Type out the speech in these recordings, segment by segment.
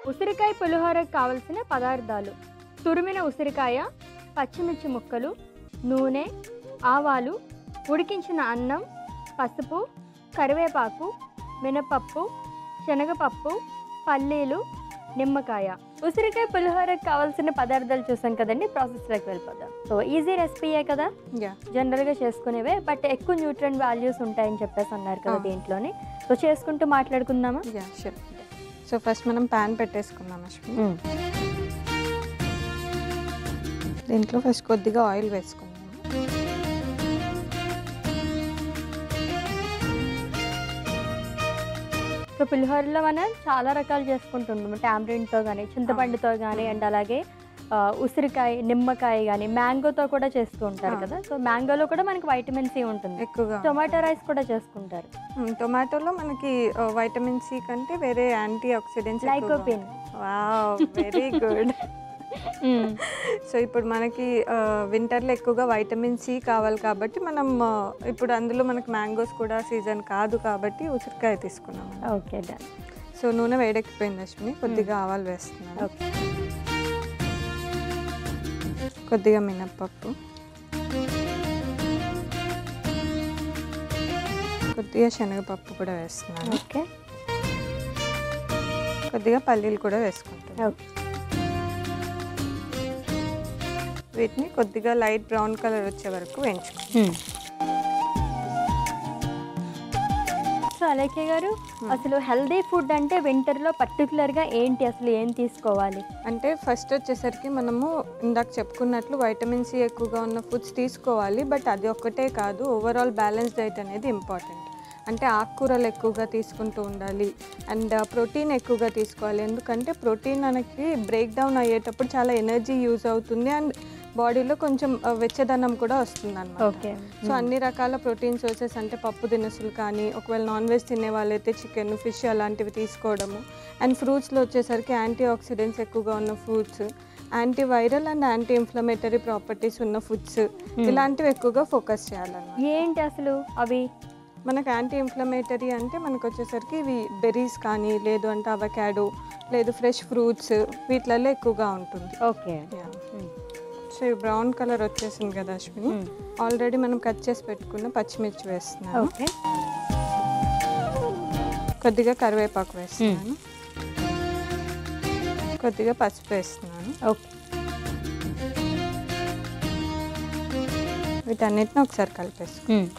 ఉసిరికాయ పులిహోరకు కావలసిన పదార్థాలు తురిమిన ఉసిరికాయ పచ్చిమిర్చి ముక్కలు నూనె ఆవాలు ఉడికించిన అన్నం పసుపు కరివేపాకు మినపప్పు శనగపప్పు పల్లీలు నిమ్మకాయ ఉసిరికాయ పులిహోరకు కావాల్సిన పదార్థాలు చూసాం కదండి ప్రాసెస్లోకి వెళ్ళిపోదాం సో ఈజీ రెసిపీయే కదా యా జనరల్గా చేసుకునేవే బట్ ఎక్కువ న్యూట్రియన్ వాల్యూస్ ఉంటాయని చెప్పేసి అన్నారు కదా ఆ. దీంట్లోని సో చేసుకుంటూ మాట్లాడుకుందామా యా షూర్ సో ఫస్ట్ మనం ప్యాన్ పెట్టేసుకుందాం అశ్విని దీంట్లో ఫస్ట్ కొద్దిగా ఆయిల్ వేసుకుందాం సో పులిహోరలో మనం చాలా రకాలు చేసుకుంటుంటాం టామరిన్తో కానీ చింతపండుతో కానీ అండ్ అలాగే ఆ, ఉసిరికాయ నిమ్మకాయ కానీ మ్యాంగోతో కూడా చేస్తూ ఉంటారు ఆ. కదా సో మ్యాంగోలో కూడా మనకి వైటమిన్ సి ఉంటుంది ఎక్కువగా టొమాటో రైస్ కూడా చేసుకుంటారు మ్మ్, టొమాటోలో మనకి వైటమిన్ సి కంటే వేరే antioxidants lycopene wow very good so ఇప్పుడు మనకి వింటర్లో ఎక్కువగా వైటమిన్ సి కావాలి కాబట్టి మనం ఆ, ఇప్పుడు అందులో మనకి మ్యాంగోస్ కూడా సీజన్ కాదు కాబట్టి ఉసిరికాయ తీసుకున్నాం ఓకే డన్ సో నూనె వేడెక్కిపోయింది అశ్విని కొద్దిగా ఆవాలు వేస్తున్నాను ఓకే కొద్దిగా మినప్పప్పు కొద్దిగా శనగపప్పు కూడా వేస్తున్నాను ఓకే కొద్దిగా పల్లీలు కూడా వేసుకుంటాను ఓకే వీటిని కొద్దిగా లైట్ బ్రౌన్ కలర్ వచ్చే వరకు వేయించుకుంటాం సో అలేఖ్య గారు అసలు హెల్దీ ఫుడ్ అంటే వింటర్లో పర్టికులర్గా ఏంటి అసలు ఏం తీసుకోవాలి అంటే ఫస్ట్ వచ్చేసరికి మనము ఇందాక చెప్పుకున్నట్లు వైటమిన్ సి ఎక్కువగా ఉన్న ఫుడ్స్ తీసుకోవాలి బట్ అది ఒక్కటే కాదు ఓవరాల్ బ్యాలెన్స్ డైట్ అనేది ఇంపార్టెంట్ అంటే ఆకుకూరలు ఎక్కువగా తీసుకుంటూ ఉండాలి అండ్ ప్రోటీన్ ఎక్కువగా తీసుకోవాలి ఎందుకంటే ప్రోటీన్ మనకి బ్రేక్ డౌన్ అయ్యేటప్పుడు చాలా ఎనర్జీ యూజ్ అవుతుంది అండ్ బాడీలో కొంచెం ఆ, వెచ్చదనం కూడా వస్తుంది అనమాట ఓకే సో అన్ని రకాల ప్రోటీన్ సోర్సెస్ అంటే పప్పు దినుసులు కానీ ఒకవేళ నాన్ వెజ్ తినే వాళ్ళైతే చికెన్ ఫిష్ అలాంటివి తీసుకోవడము అండ్ ఫ్రూట్స్లో వచ్చేసరికి యాంటీ ఆక్సిడెంట్స్ ఎక్కువగా ఉన్న fruits antiviral and anti inflammatory properties ఉన్న ఫుడ్స్ ఇలాంటివి ఎక్కువగా ఫోకస్ చేయాలన్నమాట ఏంటి అసలు అవి మనకు యాంటీ ఇన్ఫ్లమేటరీ అంటే మనకు వచ్చేసరికి ఇవి బెర్రీస్ కానీ లేదు అంటే అవకాడో లేదు ఫ్రెష్ ఫ్రూట్స్ వీటిలలో ఎక్కువగా ఉంటుంది ఓకే సో ఈ బ్రౌన్ కలర్ వచ్చేసింది కదా అశ్విని ఆల్రెడీ మనం కట్ చేసి పెట్టుకున్న పచ్చిమిర్చి వేస్తున్నాను ఓకే కొద్దిగా కరివేపాకు వేస్తున్నాను కొద్దిగా పసుపు వేస్తున్నాను ఓకే వీటన్నిటిని ఒకసారి కలిపేసుకున్నాను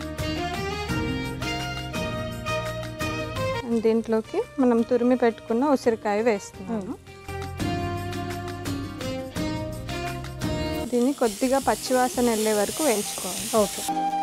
అండ్ దీంట్లోకి మనం తురిమి పెట్టుకున్న ఉసిరికాయ వేస్తున్నాను దీన్ని కొద్దిగా పచ్చివాసన వెళ్ళే వరకు వేయించుకోవాలి ఓకే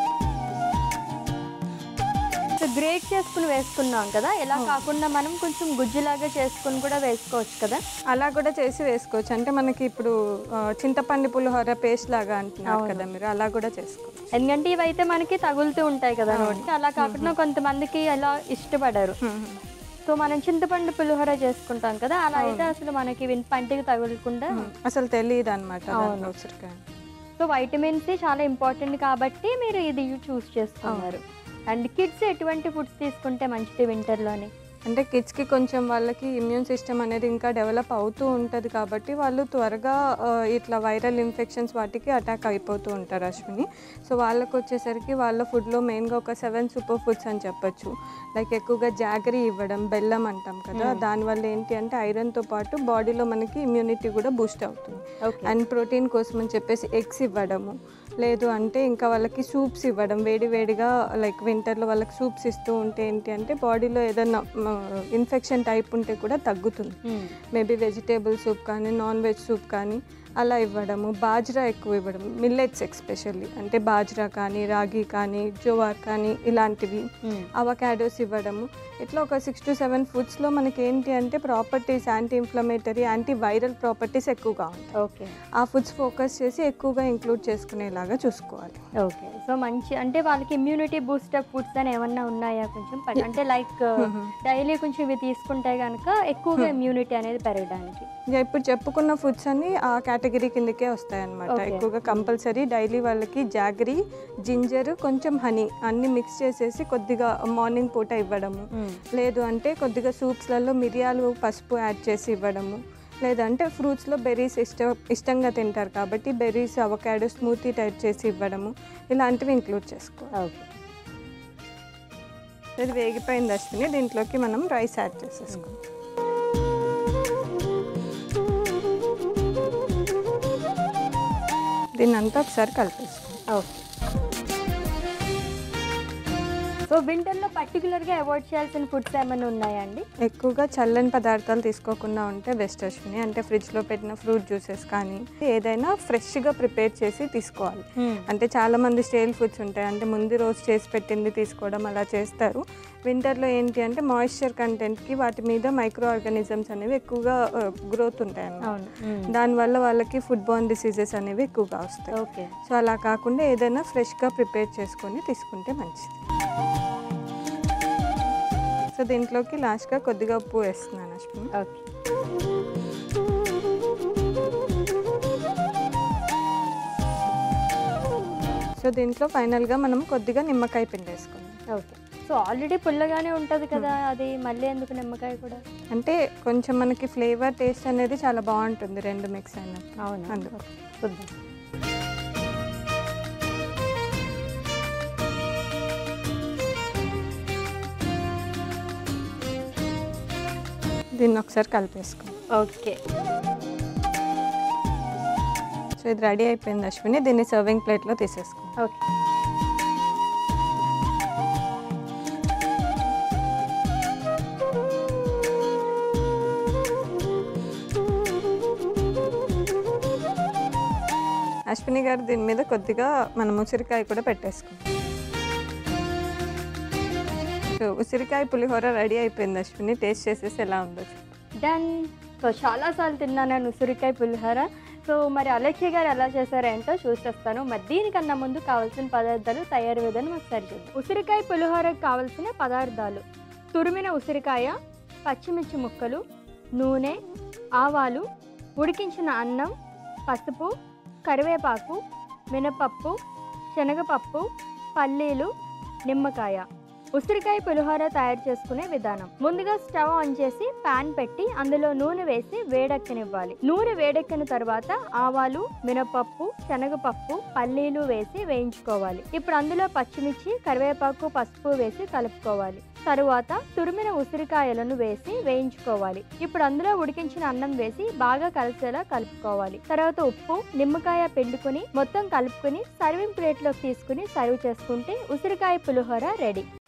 సో గ్రేట్ చేసుకుని వేసుకున్నాం కదా ఇలా కాకుండా మనం కొంచెం గుజ్జులాగా చేసుకుని కూడా వేసుకోవచ్చు కదా అలా కూడా చేసి వేసుకోవచ్చు అంటే మనకి ఇప్పుడు ఆ, చింతపండు పులిహోర పేస్ట్ లాగా అంటున్నారు కదా మీరు అలా కూడా చేసుకోవచ్చు ఎందుకంటే ఇవైతే మనకి తగులుతూ ఉంటాయి కదా నోటికి అలా కాకుండా కొంతమందికి అలా ఇష్టపడరు సో మనం చింతపండు పులిహోర చేసుకుంటాం కదా అలా అయితే అసలు మనకి విన్- పంటికి తగులకుండా అసలు తెలియదు అనమాట ఉసిరికాయ సో వైటమిన్ సి చాలా ఇంపార్టెంట్ కాబట్టి మీరు ఇది చూస్ చేసుకున్నారు అండ్ కిడ్స్ ఎటువంటి ఫుడ్స్ తీసుకుంటే మంచిది వింటర్లోని అంటే కిడ్స్కి కొంచెం వాళ్ళకి ఇమ్యూన్ సిస్టమ్ అనేది ఇంకా డెవలప్ అవుతూ ఉంటుంది కాబట్టి వాళ్ళు త్వరగా ఆ, ఇట్లా వైరల్ ఇన్ఫెక్షన్స్ వాటికి అటాక్ అయిపోతూ ఉంటారు అశ్విని సో వాళ్ళకు వచ్చేసరికి వాళ్ళ ఫుడ్లో మెయిన్గా ఒక సెవెన్ సూపర్ ఫుడ్స్ అని చెప్పొచ్చు లైక్ ఎక్కువగా జాగరీ ఇవ్వడం బెల్లం అంటాం కదా దానివల్ల ఏంటి అంటే ఐరన్తో పాటు బాడీలో మనకి ఇమ్యూనిటీ కూడా బూస్ట్ అవుతుంది ఓకే అండ్ ప్రోటీన్ కోసం అని చెప్పేసి ఎగ్స్ ఇవ్వడము లేదు అంటే ఇంకా వాళ్ళకి సూప్స్ ఇవ్వడం వేడి వేడిగా లైక్ వింటర్లో వాళ్ళకి సూప్స్ ఇస్తూ ఉంటే ఏంటి అంటే బాడీలో ఏదైనా ఇన్ఫెక్షన్ టైప్ ఉంటే కూడా తగ్గుతుంది మేబీ వెజిటేబుల్ సూప్ కానీ నాన్ వెజ్ సూప్ కానీ అలా ఇవ్వడము బాజ్రా ఎక్కువ ఇవ్వడం మిల్లెట్స్ ఎక్స్పెషల్లీ అంటే బాజ్రా కానీ రాగి కానీ జోవార్ కానీ ఇలాంటివి అవకాడోస్ ఇవ్వడము ఇట్లా ఒక సిక్స్ టు సెవెన్ ఫుడ్స్లో మనకి ఏంటి అంటే properties anti inflammatory antiviral properties ఎక్కువగా ఉంటాయి ఓకే ఆ ఫుడ్స్ ఫోకస్ చేసి ఎక్కువగా ఇంక్లూడ్ చేసుకునేలాగా చూసుకోవాలి ఓకే సో మంచి అంటే వాళ్ళకి ఇమ్యూనిటీ బూస్టర్ ఫుడ్స్ అని ఏమన్నా ఉన్నాయా కొంచెం ప- అంటే లైక్ డైలీ కొంచెం ఇవి తీసుకుంటే కనుక ఎక్కువగా ఇమ్యూనిటీ అనేది పెరగడానికి ఇక ఇప్పుడు చెప్పుకున్న ఫుడ్స్ అన్ని ఆ కేటగిరీ కిందకే వస్తాయి అనమాట Okay. ఎక్కువగా కంపల్సరీ డైలీ వాళ్ళకి జాగరీ జింజర్ కొంచెం హనీ అన్ని మిక్స్ చేసేసి కొద్దిగా మార్నింగ్ పూట ఇవ్వడము లేదు అంటే కొద్దిగా సూప్స్లలో మిరియాలు పసుపు యాడ్ చేసి ఇవ్వడము లేదంటే ఫ్రూట్స్లో బెర్రీస్ ఇష్ట ఇష్టంగా తింటారు కాబట్టి బెర్రీస్ అవకాడో స్మూతీ టైప్ చేసి ఇవ్వడము ఇలాంటివి ఇంక్లూడ్ చేసుకోవాలి ఓకే ఇది వేగిపోయింది అశ్విని దీంట్లోకి మనం రైస్ యాడ్ చేసేసుకోవాలి దీన్ని అంతా ఒకసారి కలిపేసుకోవాలి ఓకే సో వింటర్లో పర్టికులర్గా అవాయిడ్ చేయాల్సిన ఫుడ్స్ ఏమైనా ఉన్నాయండి ఎక్కువగా చల్లని పదార్థాలు తీసుకోకుండా ఉంటే బెస్ట్ అశ్విని అంటే ఫ్రిడ్జ్లో పెట్టిన ఫ్రూట్ జ్యూసెస్ కానీ ఏదైనా ఫ్రెష్గా ప్రిపేర్ చేసి తీసుకోవాలి అంటే చాలా మంది స్టేల్ ఫుడ్స్ ఉంటాయి అంటే ముందు రోజు చేసి పెట్టింది తీసుకోవడం అలా చేస్తారు వింటర్లో ఏంటి అంటే మాయిశ్చర్ కంటెంట్కి వాటి మీద మైక్రో ఆర్గానిజమ్స్ అనేవి ఎక్కువగా గ్రోత్ ఉంటాయి అన్నమాట అవును దానివల్ల వాళ్ళకి ఫుడ్ బాన్ డిసీజెస్ అనేవి ఎక్కువగా వస్తాయి ఓకే సో అలా కాకుండా ఏదైనా ఫ్రెష్గా ప్రిపేర్ చేసుకొని తీసుకుంటే మంచిది సో దీంట్లోకి లాస్ట్గా కొద్దిగా ఉప్పు వేస్తున్నాను అశ్విని ఓకే సో దీంట్లో ఫైనల్గా మనం కొద్దిగా నిమ్మకాయ పిండి వేసుకుందాం ఓకే సో ఆల్రెడీ పుల్లగానే ఉంటుంది కదా అది మళ్ళీ ఎందుకు నిమ్మకాయ కూడా అంటే కొంచెం మనకి ఫ్లేవర్ టేస్ట్ అనేది చాలా బాగుంటుంది రెండు మిక్స్ అయినప్పుడు అవును అందుకు చూద్దాం దీన్ని ఒకసారి కలిపేసుకోండి ఓకే సో ఇది రెడీ అయిపోయింది అశ్విని దీన్ని సర్వింగ్ ప్లేట్లో తీసేసుకోండి ఓకే అశ్విని గారు దీని మీద కొద్దిగా మనం ఉసిరికాయ కూడా పెట్టేసుకుందాం సో ఉసిరికాయ పులిహోర రెడీ అయిపోయింది అశ్విని టేస్ట్ చేసేసి ఎలా ఉందో చెప్పు. డన్ సో చాలాసార్లు తిన్నాను నేను ఉసిరికాయ పులిహోర సో మరి అలక్ష్య గారు ఎలా చేశారేంటో చూసేస్తాను మరి దీనికన్నా ముందు కావాల్సిన పదార్థాలు తయారు విధానం ఒకసారి చూద్దాం ఉసిరికాయ పులిహోరకు కావాల్సిన పదార్థాలు తురిమిన ఉసిరికాయ పచ్చిమిర్చి ముక్కలు నూనె ఆవాలు ఉడికించిన అన్నం పసుపు కరివేపాకు మినపప్పు శనగపప్పు పల్లీలు నిమ్మకాయ ఉసిరికాయ పులిహోర తయారు చేసుకునే విధానం ముందుగా స్టవ్ ఆన్ చేసి పాన్ పెట్టి అందులో నూనె వేసి వేడెక్కనివ్వాలి నూనె వేడెక్కిన తర్వాత ఆవాలు మినపప్పు శనగపప్పు పల్లీలు వేసి వేయించుకోవాలి ఇప్పుడు అందులో పచ్చిమిర్చి కరివేపాకు పసుపు వేసి కలుపుకోవాలి తరువాత తురిమిన ఉసిరికాయలను వేసి వేయించుకోవాలి ఇప్పుడు అందులో ఉడికించిన అన్నం వేసి బాగా కలిసేలా కలుపుకోవాలి తర్వాత ఉప్పు నిమ్మకాయ పిండుకొని మొత్తం కలుపుకొని సర్వింగ్ ప్లేట్లోకి తీసుకుని సర్వ్ చేసుకుంటే ఉసిరికాయ పులిహోర రెడీ